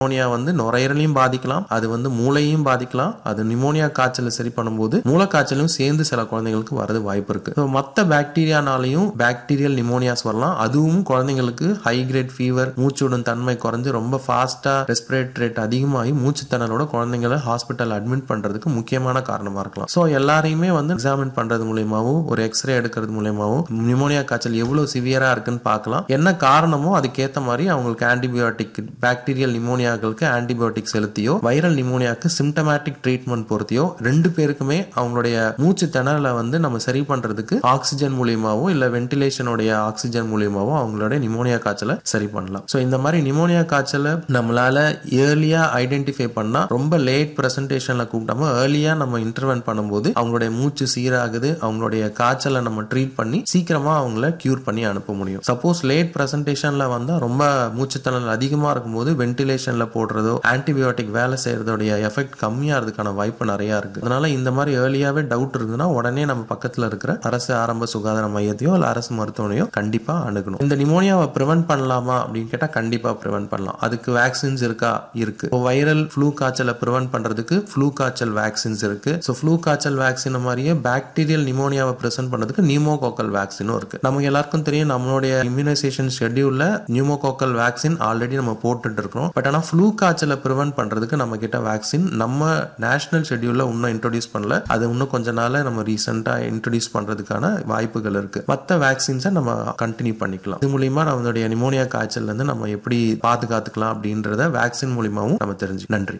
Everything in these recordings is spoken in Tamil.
நிமோனியா வந்து நுரையீரலையும் பாதிக்கலாம் அது வந்து மூளையையும் பாதிக்கலாம் அது நிமோனியா காய்ச்சலை சரி பண்ணும்போது மூளைக்காய்ச்சலும் சேர்ந்து சில குழந்தைங்களுக்கு வரது வாய்ப்பு இருக்கு So, மத்த பாக்டீரியானாலையும் பாக்டீரியல் நிமோனியாஸ் வரலாம் அதுவும் குழந்தைங்களுக்கு ஹை கிரேட் ஃபீவர் மூச்சுடன் தன்மை குறைஞ்சு ரொம்ப ஃபாஸ்டா ரெஸ்பிரேட் ரேட் அதிகமாகி மூச்சு திணறலோட குழந்தைங்களை ஹாஸ்பிட்டல் அட்மிட் பண்றதுக்கு முக்கியமான காரணமா இருக்கலாம் ஸோ எல்லாரையுமே வந்து எக்ஸாமின் பண்றது மூலியமாவும் ஒரு எக்ஸ்ரே எடுக்கிறது மூலியமாவும் நிமோனியா காய்ச்சல் எவ்வளவு சிவியரா இருக்குன்னு பார்க்கலாம் என்ன காரணமோ அதுக்கேற்ற மாதிரி அவங்களுக்கு ஆன்டிபயோட்டிக் பாக்டீரியல் நிமோனியாக்களுக்கு ஆன்டிபயோட்டிக் செலுத்தியோ வைரல் நிமோனியாக்கு சிம்டமேட்டிக் ட்ரீட்மெண்ட் பொறுத்தியோ ரெண்டு பேருக்குமே அவங்களுடைய மூச்சு திணறலை வந்து நம்ம சரி பண்றதுக்கு ஆக்சிஜன் மூலியமாவோ இல்ல வென்டிலேஷனுடைய ஆக்சிஜன் மூலியமாவோ அவங்களுடைய நிமோனியா காய்ச்சலை சரி பண்ணலாம் ஸோ இந்த மாதிரி நிமோனியா காய்ச்சலை நம்மளால ஏர்லியா ஐடென்டிஃபை பண்ணா ரொம்ப லேட் பிரசன்டேஷன்ல கூப்பிடாம ஏர்லியா நம்ம இன்டர்வென்ட் பண்ணும்போது அவங்களுடைய மூச்சு சீராகுது அவங்களுடைய காய்ச்சலை நம்ம ட்ரீட் பண்ணி சீக்கிரமா அவங்கள கியூர் பண்ணி அனுப்ப முடியும் சப்போஸ் லேட் பிரசன்டேஷன்ல வந்தா ரொம்ப மூச்சுத்திணறல் அதிகமா இருக்கும்போது வென்டிலேஷன்ல போடுறதோ ஆன்டிபயோட்டிக் வேலை செய்யறதோடைய எஃபெக்ட் கம்மியாகிறதுக்கான வாய்ப்பு நிறைய இருக்கு அதனால இந்த மாதிரி ஏர்லியாவே டவுட் இருக்குதுன்னா உடனே நம்ம பக்கத்துல இருக்கிற அரசு ஆரம்ப சுகாதார மையத்தையோ இல்ல அரசு மருத்துவமனையோ கண்டிப்பா அணுகணும் இந்த நிமோனியாவை ப்ரிவென்ட் பண்ணலாமா அப்படின்னு கேட்டா கண்டிப்பா ப்ரிவென்ட் பண்ணலாம் அதுக்கு வேக்சின்ஸ் இருக்கா இருக்கு வைரல் ஃப்ளூ காய்ச்சலை ப்ரிவென்ட் பண்றதுக்கு ஃப்ளூ காய்ச்சல் வேக்சின்ஸ் இருக்கு ஸோ ஃப்ளூ காய்ச்சல் வேக்சின் மாதிரியே பாக்டீரியல் நிமோனியாவை ப்ரெசென்ட் பண்றதுக்கு நியூமோகோக்கல் வேக்சினும் இருக்கு நமக்கு எல்லாருக்கும் தெரியும் நம்மளுடைய இம்யூனைசேஷன் ஷெட்யூல்ல நியூமோகோக்கல் வேக்சின் ஆல்ரெடி நம்ம போட்டுட்டு இருக்கோம் பட் ஆனால் ஃப்ளூ காய்ச்சலை ப்ரிவென்ட் பண்றதுக்கு நம்ம கிட்ட வேக்சின் நம்ம நேஷனல் ஷெட்யூல்ல இன்னும் இன்ட்ரோடியூஸ் பண்ணல அது இன்னும் கொஞ்ச நாள்ல நம்ம ரீசெண்டா இன்ட்ரோடியூஸ் பண்றதுக்கான வாய்ப்புகள் இருக்கு மற்ற வேக்சின்ஸை நம்ம கண்டினியூ பண்ணிக்கலாம் இது மூலியமா நம்மளுடைய நிமோனியா காய்ச்சல்ல இருந்து நம்ம எப்படி பாதுகாத்துக்கலாம் அப்படின்றத வேக்சின் மூலியமாவும் நம்ம தெரிஞ்சு நன்றி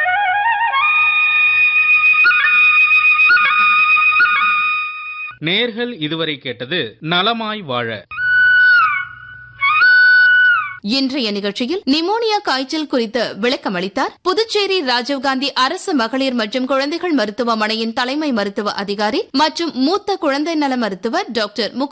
நேர்கள் இதுவரை கேட்டது நலமாய் வாழ இன்றைய நிகழ்ச்சியில் நிமோனியா காய்ச்சல் குறித்து விளக்கமளித்தார் புதுச்சேரி ராஜீவ்காந்தி அரசு மகளிர் மற்றும் குழந்தைகள் மருத்துவமனையின் தலைமை மருத்துவ அதிகாரி மற்றும் மூத்த குழந்தை நல மருத்துவர் டாக்டர் முகுந்த்